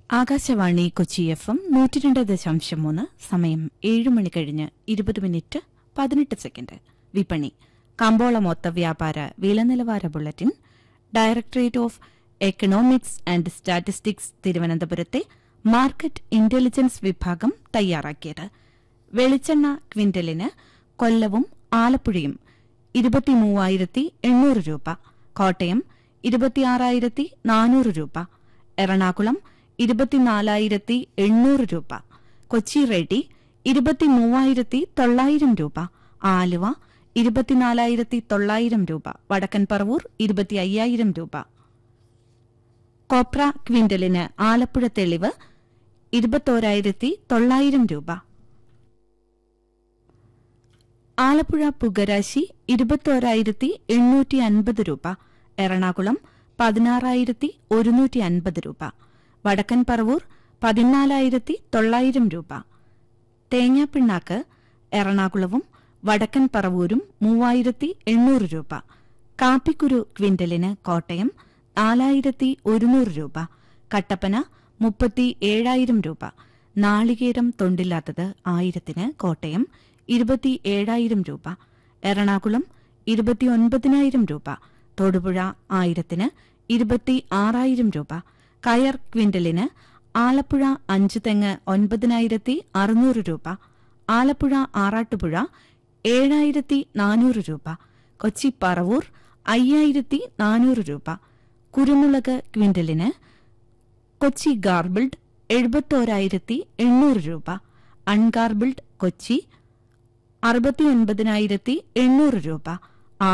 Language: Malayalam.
ആകാശവാണി കൊച്ചി എഫ് എം നൂറ്റി രണ്ട് ദശാംശം മൂന്ന് സമയം ഏഴ് മണി കഴിഞ്ഞ് ഇരുപത് മിനിറ്റ് പതിനെട്ട് സെക്കൻഡ് വിപണി കമ്പോള മൊത്ത വ്യാപാര വിലനിലവാര bulletin directorate of economics and statistics തിരുവനന്തപുരത്തെ മാർക്കറ്റ് ഇന്റലിജൻസ് വിഭാഗം തയ്യാറാക്കിയത് വെളിച്ചെണ്ണ ക്വിന്റലിന് കൊല്ലവും ആലപ്പുഴയും ഇരുപത്തിമൂവായിരത്തി എണ്ണൂറ് രൂപ കോട്ടയം ഇരുപത്തിയാറായിരത്തി നാനൂറ് രൂപ എറണാകുളം ഇരുപത്തിനാലായിരത്തി എണ്ണൂറ് രൂപ കൊച്ചി റെഡി ഇരുപത്തിമൂവായിരത്തി തൊള്ളായിരം രൂപ ആലുവ ഇരുപത്തിനാലായിരത്തി തൊള്ളായിരം രൂപ വടക്കൻ പറവൂർ ഇരുപത്തി അയ്യായിരം രൂപ കോപ്ര ക്വിന്റലിന് ആലപ്പുഴ തെളിവ് ഇരുപത്തോരായിരത്തി തൊള്ളായിരം രൂപ ആലപ്പുഴ പുകരാശി ഇരുപത്തോരായിരത്തി എണ്ണൂറ്റി അൻപത് രൂപ എറണാകുളം പതിനാറായിരത്തി ഒരുന്നൂറ്റി അൻപത് രൂപ വടക്കൻ പറവൂർ പതിനാലായിരത്തി തൊള്ളായിരം രൂപ തേങ്ങാപ്പിണ്ണാക്ക് എറണാകുളവും വടക്കൻ പറവൂരും മൂവായിരത്തി എണ്ണൂറ് രൂപ കാപ്പിക്കുരു ക്വിന്റലിന് കോട്ടയം നാലായിരത്തി ഒരുന്നൂറ് രൂപ കട്ടപ്പന മുപ്പത്തി ഏഴായിരം രൂപ നാളികേരം തൊണ്ടില്ലാത്തത് ആയിരത്തിന് കോട്ടയം ഇരുപത്തി ഏഴായിരം രൂപ എറണാകുളം ഇരുപത്തിയൊൻപതിനായിരം രൂപ തൊടുപുഴ ആയിരത്തിന് ഇരുപത്തി ആറായിരം രൂപ കയർ ക്വിന്റലിന് ആലപ്പുഴ അഞ്ച് തെങ്ങ് ഒൻപതിനായിരത്തി അറുന്നൂറ് രൂപ ആലപ്പുഴ ആറാട്ടുപുഴ ഏഴായിരത്തി നാനൂറ് രൂപ കൊച്ചി പറവൂർ അയ്യായിരത്തി നാനൂറ് രൂപ കുരുമുളക് ക്വിന്റലിന് കൊച്ചി ഗാർബിൾഡ് എഴുപത്തോരായിരത്തി എണ്ണൂറ് രൂപ അൺഗാർബിൾഡ് കൊച്ചി അറുപത്തിയൊൻപതിനായിരത്തി എണ്ണൂറ് രൂപ